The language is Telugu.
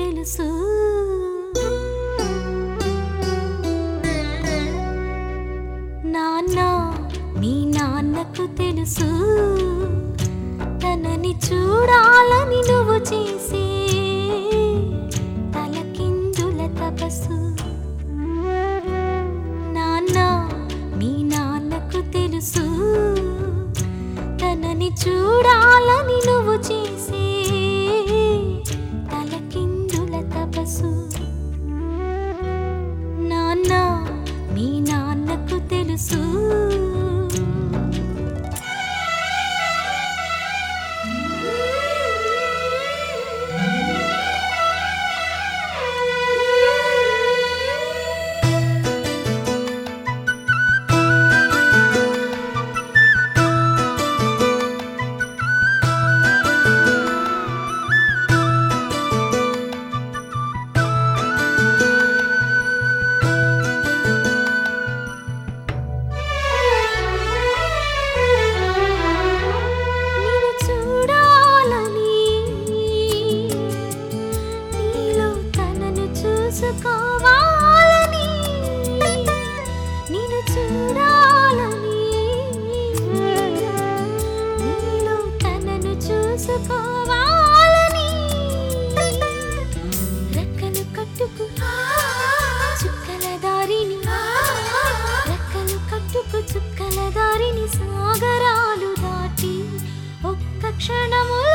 తెలుసు నాన్న మీ నాన్నకు తెలుసు తనని చూడాలని నువ్వు చేసే తలకిందుల తపస్సు నాన్న మీ నాన్నకు తెలుసు తనని చూడాలని నువ్వు చేసే తలకిందుల తపస్సు నాన్న మీ నాన్నకు తెలుసు నిన్ను చూడాలని నీలో తనను చూసుకోవాలని నిన్ను చూడాలని నీలో తనను చూసుకోవాలని రెక్కలు కట్టుకు చుక్కల దారిని రెక్కలు కట్టుకు చుక్కల దారిని సాగరాలు దాటి ఒక్క క్షణము